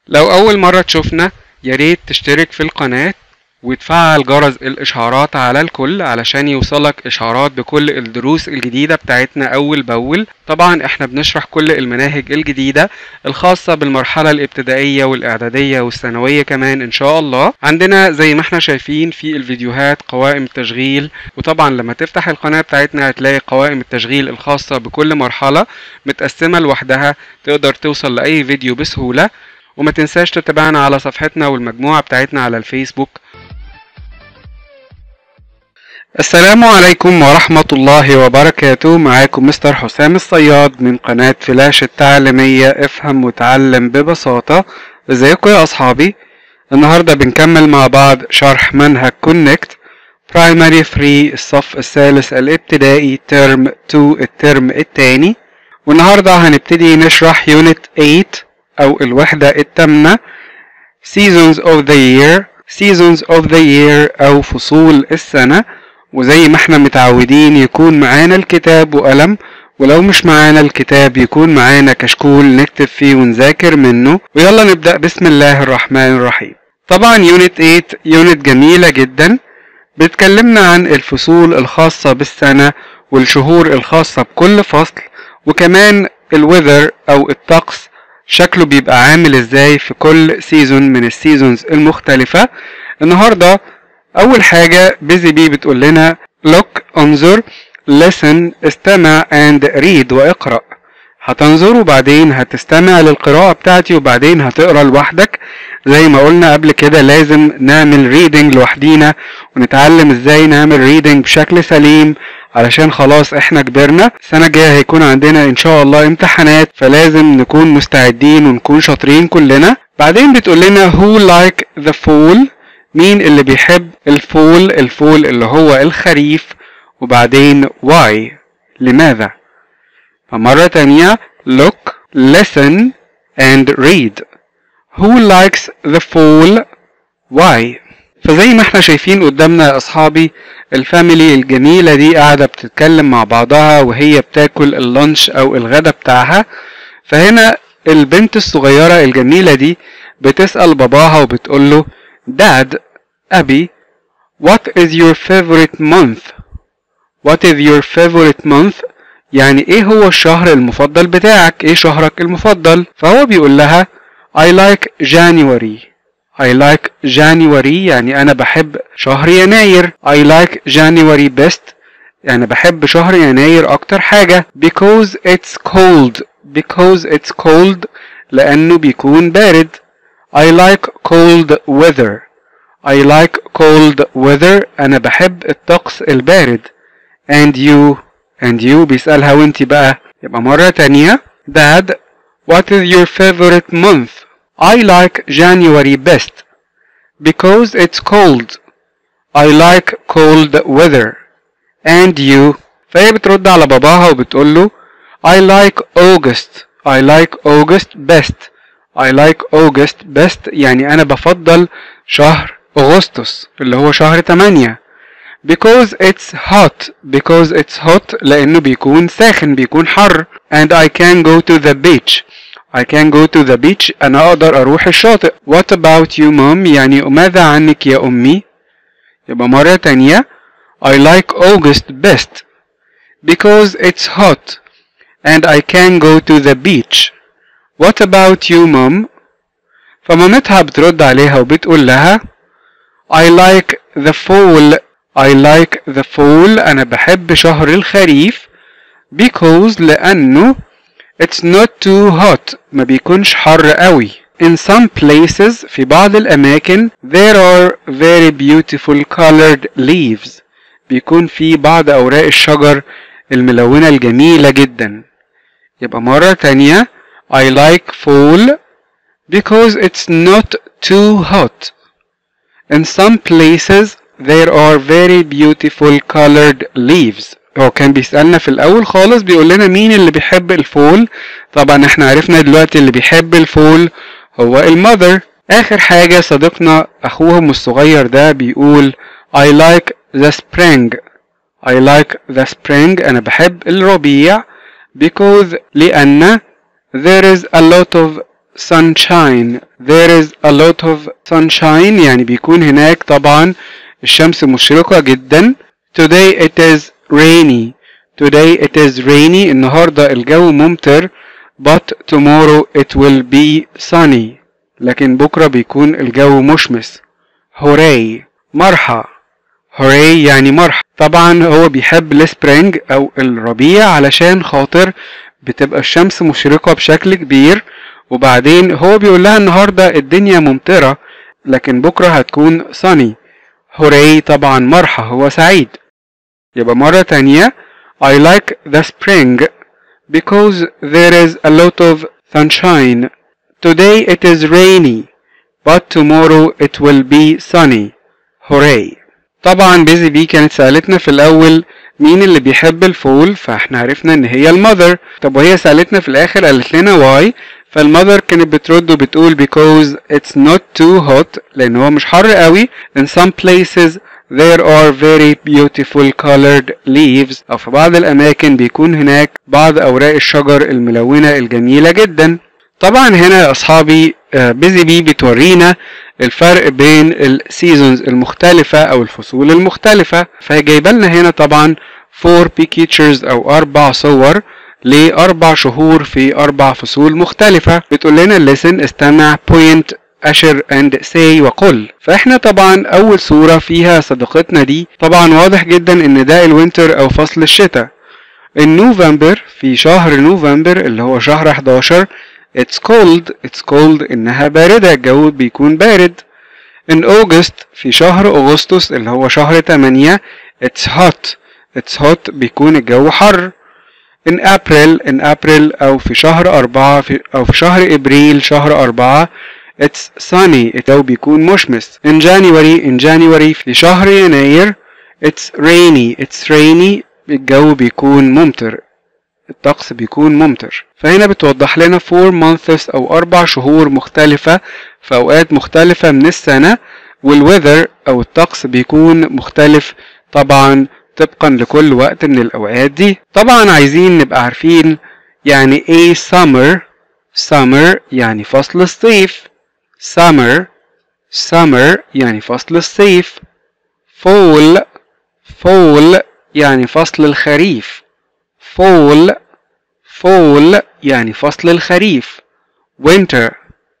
لو أول مرة تشوفنا ياريت تشترك في القناة وتفعل جرس الإشعارات على الكل علشان يوصلك إشعارات بكل الدروس الجديدة بتاعتنا أول بأول طبعا احنا بنشرح كل المناهج الجديدة الخاصة بالمرحلة الابتدائية والإعدادية والثانوية كمان إن شاء الله عندنا زي ما احنا شايفين في الفيديوهات قوائم التشغيل وطبعا لما تفتح القناة بتاعتنا هتلاقي قوائم التشغيل الخاصة بكل مرحلة متقسمة لوحدها تقدر توصل لأي فيديو بسهولة وما تنساش تتابعنا على صفحتنا والمجموعة بتاعتنا على الفيسبوك السلام عليكم ورحمة الله وبركاته معاكم مستر حسام الصياد من قناة فلاش التعليمية افهم وتعلم ببساطة ازيكم يا اصحابي النهاردة بنكمل مع بعض شرح منهج كونكت برايمري 3 الصف الثالث الابتدائي ترم 2 الترم التاني والنهاردة هنبتدي نشرح يونت 8 او الوحدة التامنة seasons of the year seasons of the year او فصول السنة وزي ما احنا متعودين يكون معانا الكتاب وقلم ولو مش معانا الكتاب يكون معانا كشكول نكتب فيه ونذاكر منه ويلا نبدأ بسم الله الرحمن الرحيم طبعا يونت 8 يونت جميلة جدا بتكلمنا عن الفصول الخاصة بالسنة والشهور الخاصة بكل فصل وكمان الوذر او الطقس شكله بيبقى عامل ازاي في كل سيزون من السيزونز المختلفة النهاردة أول حاجة بيزي بي بتقول لنا look انظر listen استمع and read واقرأ هتنظر وبعدين هتستمع للقراءة بتاعتي وبعدين هتقرأ لوحدك زي ما قلنا قبل كده لازم نعمل reading لوحدينا ونتعلم ازاي نعمل reading بشكل سليم علشان خلاص احنا كبرنا السنة الجاية هيكون عندنا ان شاء الله امتحانات فلازم نكون مستعدين ونكون شاطرين كلنا بعدين بتقول لنا who like the fall مين اللي بيحب الفول الفول اللي هو الخريف وبعدين why لماذا فمرة تانية look listen and read who likes the fall why فزي ما احنا شايفين قدامنا يا اصحابي الفاميلي الجميلة دي قاعدة بتتكلم مع بعضها وهي بتاكل اللانش او الغدا بتاعها فهنا البنت الصغيرة الجميلة دي بتسأل باباها وبتقوله Dad أبي What is your favorite month What is your favorite month يعني ايه هو الشهر المفضل بتاعك ايه شهرك المفضل فهو بيقول لها I like January I like January يعني أنا بحب شهر يناير I like January best يعني بحب شهر يناير أكتر حاجة because it's cold because it's cold لأنه بيكون بارد I like cold weather I like cold weather أنا بحب الطقس البارد and you and you بيسألها وانت بقى يبقى مرة تانية Dad what is your favorite month I like January best because it's cold I like cold weather and you فهي بترد على باباها وبتقول له I like August I like August best I like August best يعني أنا بفضل شهر أغسطس اللي هو شهر 8 because it's hot because it's hot لأنه بيكون ساخن بيكون حر and I can go to the beach I can go to the beach أنا أقدر أروح الشاطئ What about you mom يعني ماذا عنك يا أمي يبقى مرة تانية I like August best because it's hot and I can go to the beach What about you mom فمامتها بترد عليها وبتقول لها I like the fall I like the fall أنا بحب شهر الخريف because لأنه it's not too hot ما بيكونش حر قوي In some places في بعض الأماكن there are very beautiful colored leaves بيكون في بعض أوراق الشجر الملونة الجميلة جدا يبقى مرة تانية I like fall because it's not too hot In some places there are very beautiful colored leaves هو كان بيسألنا في الأول خالص بيقول لنا مين اللي بيحب الفول طبعا احنا عرفنا دلوقتي اللي بيحب الفول هو المذر آخر حاجة صديقنا أخوهم الصغير ده بيقول I like the spring I like the spring أنا بحب الربيع because لأن there is a lot of sunshine there is a lot of sunshine يعني بيكون هناك طبعا الشمس مشرقة جدا today it is rainy today it is rainy النهاردة الجو ممطر but tomorrow it will be sunny لكن بكرة بيكون الجو مشمس هوراي مرحى هوراي يعني مرحى طبعا هو بيحب السبرينج او الربيع علشان خاطر بتبقى الشمس مشرقة بشكل كبير وبعدين هو بيقول لها النهاردة الدنيا ممطرة لكن بكرة هتكون sunny هوراي طبعا مرحى هو سعيد يبقى مرة تانية I like the spring because there is a lot of sunshine. Today it is rainy, but tomorrow it will be sunny. Hooray! طبعا بيزي بي كانت سألتنا في الأول مين اللي بيحب الفول فاحنا عرفنا ان هي المذر طب وهي سألتنا في الآخر قالت لنا why فالمذر كانت بترد وبتقول because it's not too hot لأن هو مش حر قوي in some places there are very beautiful colored leaves أو في بعض الأماكن بيكون هناك بعض أوراق الشجر الملونة الجميلة جدا طبعا هنا يا أصحابي بيزي بي بتورينا الفرق بين السيزونز المختلفة أو الفصول المختلفة فهي جايبة لنا هنا طبعا four pictures أو أربع صور لأربع شهور في أربع فصول مختلفة بتقول لنا listen استمع point أشر and say وقل فإحنا طبعا أول صورة فيها صديقتنا دي طبعا واضح جدا إن ده الوينتر أو فصل الشتاء النوفمبر في شهر نوفمبر اللي هو شهر 11 It's cold It's cold إنها باردة الجو بيكون بارد In August في شهر أغسطس اللي هو شهر 8 It's hot It's hot بيكون الجو حر In April In April أو في شهر أربعة في أو في شهر إبريل شهر أربعة It's sunny الجو بيكون مشمس In January In January في شهر يناير It's rainy It's rainy الجو بيكون ممطر الطقس بيكون ممطر فهنا بتوضح لنا 4 months أو أربع شهور مختلفة في أوقات مختلفة من السنة والweather أو الطقس بيكون مختلف طبعا طبقا لكل وقت من الأوقات دي طبعا عايزين نبقى عارفين يعني ايه summer summer يعني فصل الصيف summer summer يعني فصل الصيف fall fall يعني فصل الخريف fall fall يعني فصل الخريف winter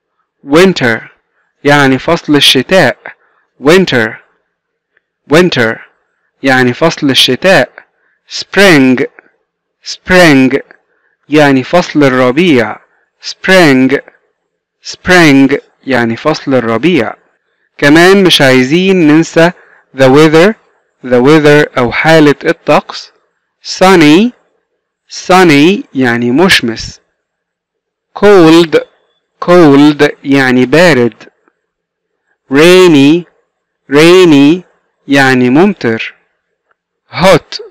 winter يعني فصل الشتاء winter winter يعني فصل الشتاء spring spring يعني فصل الربيع spring spring يعني فصل الربيع كمان مش عايزين ننسى the weather the weather أو حالة الطقس sunny sunny يعني مشمس cold cold يعني بارد rainy rainy يعني ممطر hot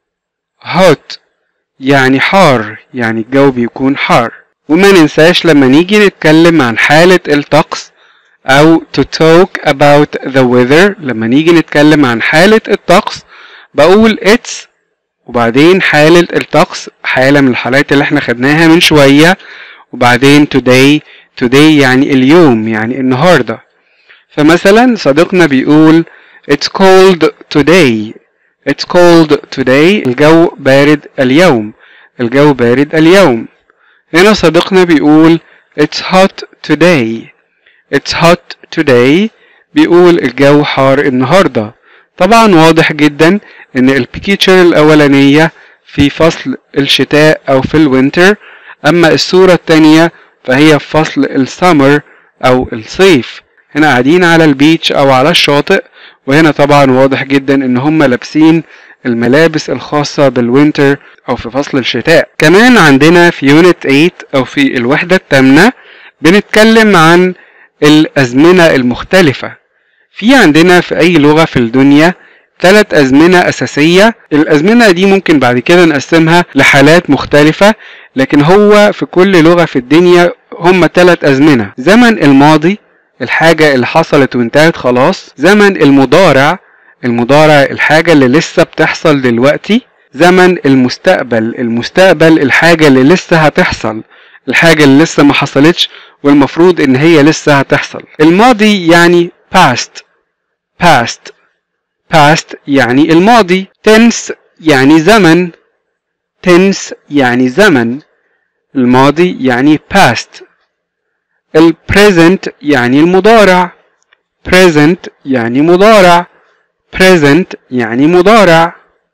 hot يعني حار يعني الجو بيكون حار وما ننساش لما نيجي نتكلم عن حالة الطقس أو to talk about the weather لما نيجي نتكلم عن حالة الطقس بقول it's وبعدين حالة الطقس حالة من الحالات اللي احنا خدناها من شوية وبعدين today today يعني اليوم يعني النهاردة فمثلا صديقنا بيقول it's cold today it's cold today الجو بارد اليوم الجو بارد اليوم هنا صديقنا بيقول it's hot today it's hot today بيقول الجو حار النهاردة طبعا واضح جدا ان البيكيتشر الاولانية في فصل الشتاء او في الوينتر اما الصورة التانية فهي في فصل السمر او الصيف هنا قاعدين على البيتش او على الشاطئ وهنا طبعا واضح جدا ان هم لابسين الملابس الخاصة بالوينتر او في فصل الشتاء كمان عندنا في يونت 8 او في الوحدة الثامنة بنتكلم عن الازمنة المختلفة في عندنا في اي لغة في الدنيا ثلاث أزمنة أساسية الأزمنة دي ممكن بعد كده نقسمها لحالات مختلفة لكن هو في كل لغة في الدنيا هم ثلاث أزمنة زمن الماضي الحاجة اللي حصلت وانتهت خلاص زمن المضارع المضارع الحاجة اللي لسه بتحصل دلوقتي زمن المستقبل المستقبل الحاجة اللي لسه هتحصل الحاجة اللي لسه ما حصلتش والمفروض ان هي لسه هتحصل الماضي يعني past past past يعني الماضي tense يعني زمن tense يعني زمن الماضي يعني past ال present يعني المضارع present يعني مضارع present يعني مضارع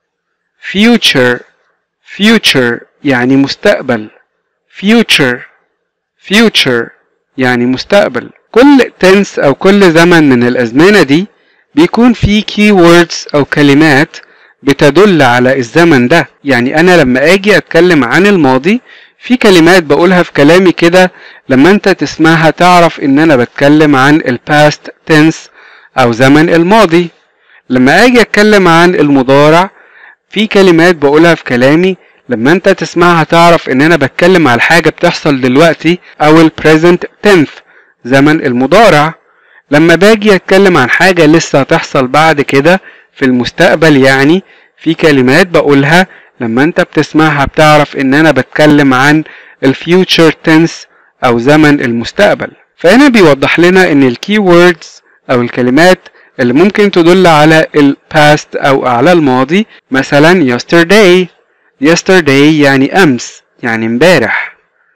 future future يعني مستقبل future future يعني مستقبل كل tense أو كل زمن من الأزمنة دي بيكون فيه keywords أو كلمات بتدل على الزمن ده يعني أنا لما أجي أتكلم عن الماضي في كلمات بقولها في كلامي كده لما أنت تسمعها تعرف إن أنا بتكلم عن ال past tense أو زمن الماضي لما أجي أتكلم عن المضارع في كلمات بقولها في كلامي لما انت تسمعها تعرف ان انا بتكلم على حاجة بتحصل دلوقتي او ال present tense زمن المضارع لما باجي اتكلم عن حاجة لسه هتحصل بعد كده في المستقبل يعني في كلمات بقولها لما انت بتسمعها بتعرف ان انا بتكلم عن ال future tense او زمن المستقبل فهنا بيوضح لنا ان ال keywords او الكلمات اللي ممكن تدل على ال past او على الماضي مثلا yesterday yesterday يعني امس يعني امبارح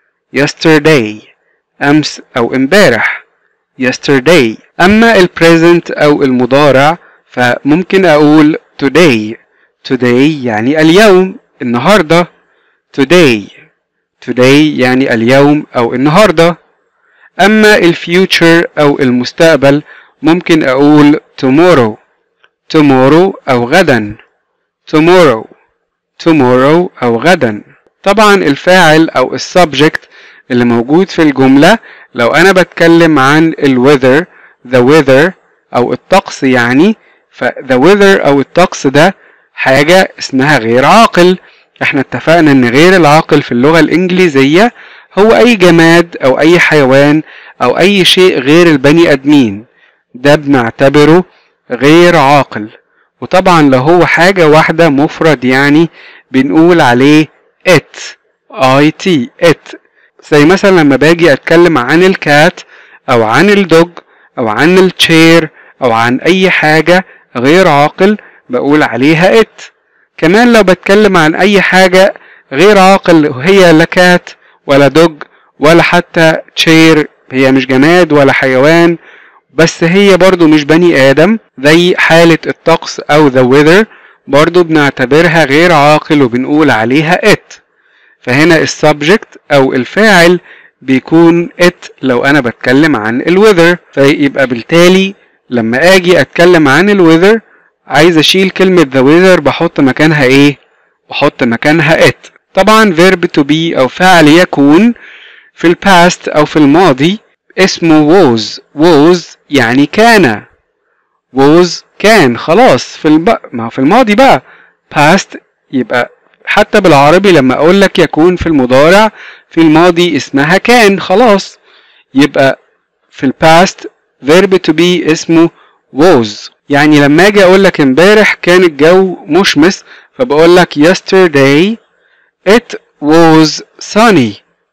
yesterday امس او امبارح yesterday اما ال present او المضارع فممكن اقول today today يعني اليوم النهارده today today يعني اليوم او النهارده اما ال future او المستقبل ممكن اقول tomorrow tomorrow او غدا tomorrow tomorrow او غدا طبعا الفاعل او السبجكت اللي موجود في الجملة لو انا بتكلم عن ال weather the weather او الطقس يعني ف the weather او الطقس ده حاجة اسمها غير عاقل احنا اتفقنا ان غير العاقل في اللغة الانجليزية هو اي جماد او اي حيوان او اي شيء غير البني ادمين ده بنعتبره غير عاقل وطبعا لو هو حاجة واحدة مفرد يعني بنقول عليه it it it زي مثلا لما باجي اتكلم عن الكات او عن الدوج او عن التشير او عن اي حاجة غير عاقل بقول عليها it كمان لو بتكلم عن اي حاجة غير عاقل هي لا كات ولا دوج ولا حتى تشير هي مش جماد ولا حيوان بس هي برضو مش بني آدم زي حالة الطقس أو the weather برضو بنعتبرها غير عاقل وبنقول عليها it فهنا السبجكت أو الفاعل بيكون it لو أنا بتكلم عن الويذر فيبقى بالتالي لما أجي أتكلم عن الويذر عايز أشيل كلمة the weather بحط مكانها إيه؟ بحط مكانها it طبعا verb to be أو فعل يكون في الباست أو في الماضي اسمه was was يعني كان was كان خلاص في الب... ما في الماضي بقى past يبقى حتى بالعربي لما اقول لك يكون في المضارع في الماضي اسمها كان خلاص يبقى في الباست verb to be اسمه was يعني لما اجي اقول لك امبارح كان الجو مشمس فبقول لك yesterday it was sunny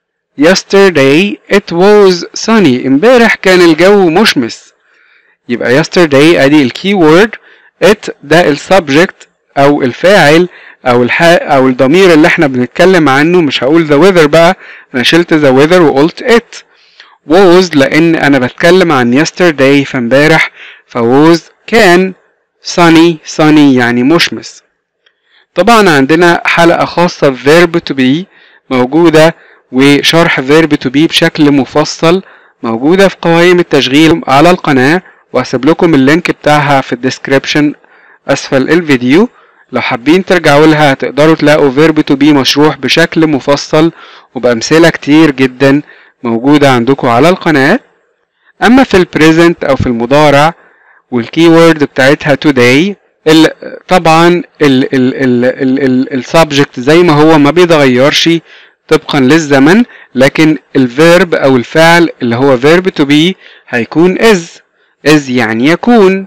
yesterday it was sunny امبارح كان الجو مشمس يبقى yesterday ادي الكي وورد it ده السبجكت او الفاعل او الح... او الضمير اللي احنا بنتكلم عنه مش هقول the weather بقى انا شلت the weather وقلت it was لان انا بتكلم عن yesterday فامبارح فwas كان sunny sunny يعني مشمس طبعا عندنا حلقة خاصة verb to be موجودة وشرح verb to be بشكل مفصل موجودة في قوائم التشغيل على القناة وهسيب لكم اللينك بتاعها في الديسكريبشن أسفل الفيديو لو حابين ترجعوا لها هتقدروا تلاقوا verb to be مشروح بشكل مفصل وبأمثلة كتير جدا موجودة عندكم على القناة أما في البريزنت أو في المضارع والكيورد بتاعتها today ال طبعا ال ال ال ال ال السبجكت زي ما هو ما بيتغيرش طبقا للزمن لكن الفيرب او الفعل اللي هو verb to be هيكون is is يعني يكون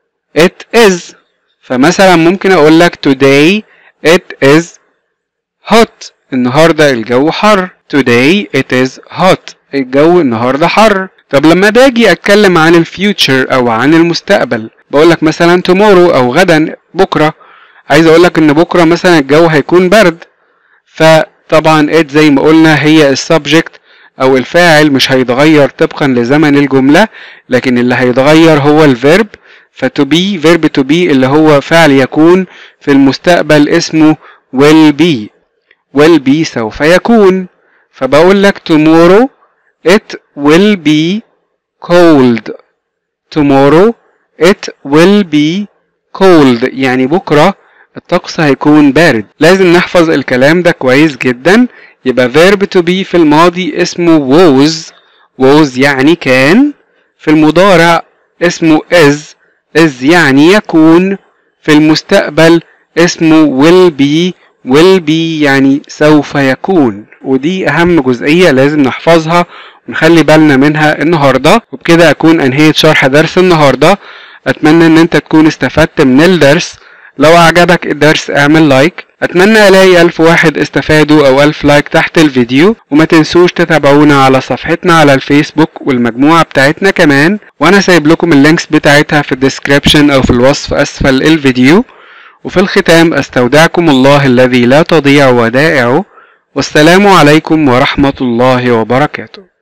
it is فمثلا ممكن اقول لك today it is hot النهارده الجو حر today it is hot الجو النهاردة حر طب لما باجي اتكلم عن الفيوتشر او عن المستقبل بقولك مثلا tomorrow او غدا بكرة عايز اقولك ان بكرة مثلا الجو هيكون برد فطبعا it زي ما قلنا هي السبجكت او الفاعل مش هيتغير طبقا لزمن الجملة لكن اللي هيتغير هو الفيرب فتو بي فيرب تو بي اللي هو فعل يكون في المستقبل اسمه will be will be سوف يكون فبقول لك tomorrow it will be cold tomorrow it will be cold يعني بكرة الطقس هيكون بارد لازم نحفظ الكلام ده كويس جدا يبقى verb to be في الماضي اسمه was was يعني كان في المضارع اسمه is is يعني يكون في المستقبل اسمه will be will be يعني سوف يكون ودي أهم جزئية لازم نحفظها ونخلي بالنا منها النهاردة وبكده أكون أنهيت شرح درس النهاردة أتمنى إن أنت تكون استفدت من الدرس لو أعجبك الدرس اعمل لايك أتمنى ألاقي ألف واحد استفادوا أو ألف لايك تحت الفيديو وما تنسوش تتابعونا على صفحتنا على الفيسبوك والمجموعة بتاعتنا كمان وأنا سايب لكم اللينكس بتاعتها في الديسكريبشن أو في الوصف أسفل الفيديو وفي الختام أستودعكم الله الذي لا تضيع ودائعه والسلام عليكم ورحمة الله وبركاته